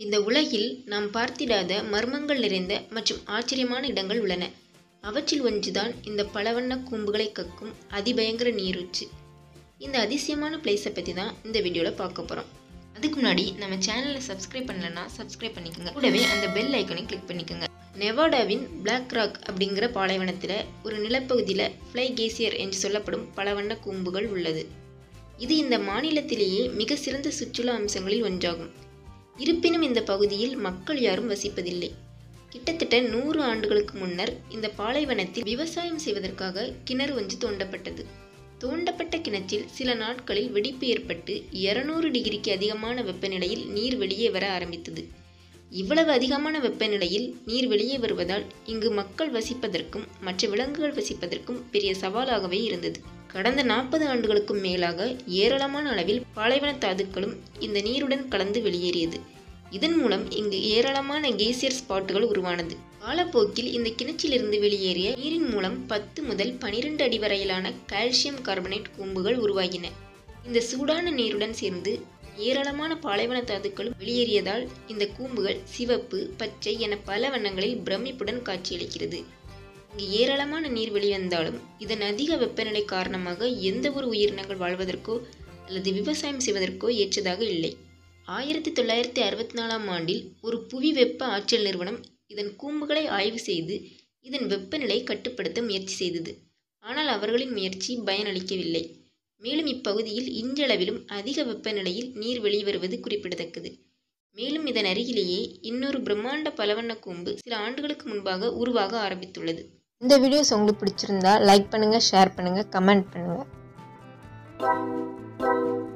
இந்த உலகில் நாம் பார்த்திடாத மர்மங்கள் நிறைந்த மற்றும் ஆச்சரியமான இடங்கள் உள்ளன அவற்றில் ஒன்றுதான் இந்த பலவண்ண கூம்புகளை கக்கும் அதிபயங்கர நீரூற்று இந்த அதிசயமான பிளேஸை பற்றி தான் இந்த வீடியோவில் பார்க்க போகிறோம் அதுக்கு முன்னாடி நம்ம சேனலை சப்ஸ்கிரைப் பண்ணலன்னா சப்ஸ்கிரைப் பண்ணிக்கோங்க கூடவே அந்த பெல் ஐக்கனை கிளிக் பண்ணிக்கோங்க நெவாடாவின் பிளாக் ராக் அப்படிங்கிற பாலைவனத்தில் ஒரு நிலப்பகுதியில் ஃப்ளை கேசியர் என்று சொல்லப்படும் பலவண்ண கூம்புகள் உள்ளது இது இந்த மாநிலத்திலேயே மிக சிறந்த சுற்றுலா அம்சங்களில் ஒன்றாகும் இருப்பினும் இந்த பகுதியில் மக்கள் யாரும் வசிப்பதில்லை கிட்டத்தட்ட நூறு ஆண்டுகளுக்கு முன்னர் இந்த பாலைவனத்தில் விவசாயம் செய்வதற்காக கிணறு ஒன்று தோண்டப்பட்டது தோண்டப்பட்ட கிணற்றில் சில நாட்களில் வெடிப்பு ஏற்பட்டு இருநூறு டிகிரிக்கு அதிகமான வெப்பநிலையில் நீர் வெளியே வர ஆரம்பித்தது இவ்வளவு அதிகமான வெப்பநிலையில் நீர் வெளியே வருவதால் இங்கு மக்கள் வசிப்பதற்கும் மற்ற விலங்குகள் வசிப்பதற்கும் பெரிய சவாலாகவே இருந்தது கடந்த நாற்பது ஆண்டுகளுக்கும் மேலாக ஏராளமான அளவில் பாலைவன தாதுக்களும் இந்த நீருடன் கலந்து வெளியேறியது இதன் மூலம் இங்கு ஏராளமான கேசியர் ஸ்பாட்டுகள் உருவானது காலப்போக்கில் இந்த கிணற்றிலிருந்து வெளியேறிய நீரின் மூலம் பத்து முதல் பனிரெண்டு அடி வரையிலான கால்சியம் கார்பனேட் கூம்புகள் உருவாகின இந்த சூடான நீருடன் சேர்ந்து ஏராளமான பாலைவன தாதுக்களும் வெளியேறியதால் இந்த கூம்புகள் சிவப்பு பச்சை என பல வண்ணங்களில் பிரமிப்புடன் காட்சியளிக்கிறது இங்கு ஏராளமான நீர் வெளிவந்தாலும் இதன் அதிக வெப்பநிலை காரணமாக எந்த ஒரு உயிரினங்கள் வாழ்வதற்கோ அல்லது விவசாயம் செய்வதற்கோ ஏற்றதாக இல்லை ஆயிரத்தி தொள்ளாயிரத்தி அறுபத்தி நாலாம் ஆண்டில் ஒரு புவி வெப்ப ஆற்றல் நிறுவனம் இதன் கூம்புகளை ஆய்வு செய்து இதன் வெப்பநிலை கட்டுப்படுத்த முயற்சி செய்தது ஆனால் அவர்களின் முயற்சி பயனளிக்கவில்லை மேலும் இப்பகுதியில் இன்றளவிலும் அதிக வெப்பநிலையில் நீர் வெளிவருவது குறிப்பிடத்தக்கது மேலும் இதன் அருகிலேயே இன்னொரு பிரம்மாண்ட பலவண்ண கூம்பு சில ஆண்டுகளுக்கு முன்பாக உருவாக ஆரம்பித்துள்ளது இந்த வீடியோஸ் உங்களுக்கு பிடிச்சிருந்தா லைக் பண்ணுங்கள் ஷேர் பண்ணுங்கள் கமெண்ட் பண்ணுங்கள்